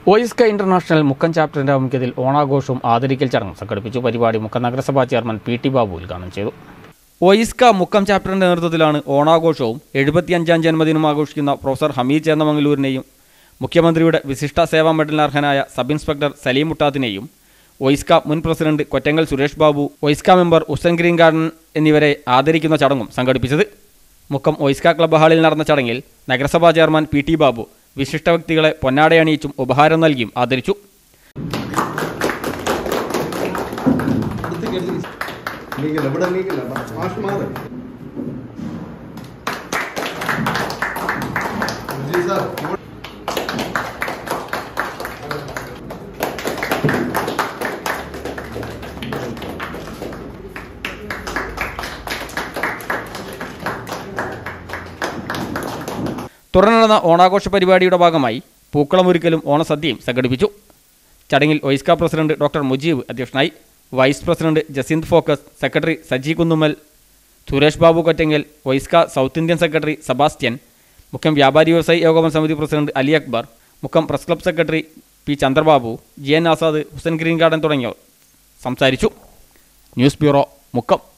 OISCA international Mukkam ചാപ്റ്ററിന്റെ ആഭിമുഖ്യത്തിൽ ഓണാഘോഷവും ആദരിക്കൽ ചടങ്ങും സംഘടിപ്പിച്ചു പരിപാടി മുക്കം നഗരസഭാ ചെയർമാൻ പി ടി ബാബു ഉദ്ഘാടനം ചെയ്തു ഒയിസ്ക മുക്കം ചാപ്റ്ററിന്റെ നേതൃത്വത്തിലാണ് ഓണാഘോഷവും എഴുപത്തിയഞ്ചാം ജന്മദിനം ആഘോഷിക്കുന്ന പ്രൊഫസർ ഹമീദ് ചേന്നമംഗലൂരിനെയും മുഖ്യമന്ത്രിയുടെ വിശിഷ്ട സേവാ മെഡലിന് അർഹനായ സബ് ഇൻസ്പെക്ടർ സലീം മുട്ടാത്തിനെയും ഒയിസ്ക മുൻ president Kottangal Suresh Babu OISCA member Usan green garden എന്നിവരെ ആദരിക്കുന്ന ചടങ്ങും സംഘടിപ്പിച്ചത് മുക്കം ഒയിസ്ക ക്ലബ്ബ് ഹാളിൽ നടന്ന ചടങ്ങിൽ നഗരസഭാ ചെയർമാൻ പി ടി ബാബു വിശിഷ്ട വ്യക്തികളെ പൊന്നാടയണിയിച്ചും ഉപഹാരം നൽകിയും ആദരിച്ചു നീക്കില്ല ഇവിടെ നീക്കില്ല മാഷ് മാറി ജി സാർ തുടർന്ന് നടന്ന ഓണാഘോഷ പരിപാടിയുടെ ഭാഗമായി പൂക്കളമൊരുക്കലും ഓണസദ്യയും സംഘടിപ്പിച്ചു ചടങ്ങിൽ ഒയിസ്ക പ്രസിഡന്റ് ഡോക്ടർ മുജീബ് അധ്യക്ഷനായി vice president Jacinth focus secretary Saji Kunnummal Suresh Babu Kottangal OISCA south Indian secretary Sebastian മുഖ്യം വ്യാപാരി വ്യവസായി ഏകോപന സമിതി പ്രസിഡന്റ് അലി അക്ബർ മുഖം press club secretary P Chandrababu G N Azad Husan green garden തുടങ്ങിയവർ സംസാരിച്ചു ന്യൂസ് ബ്യൂറോ മുക്കം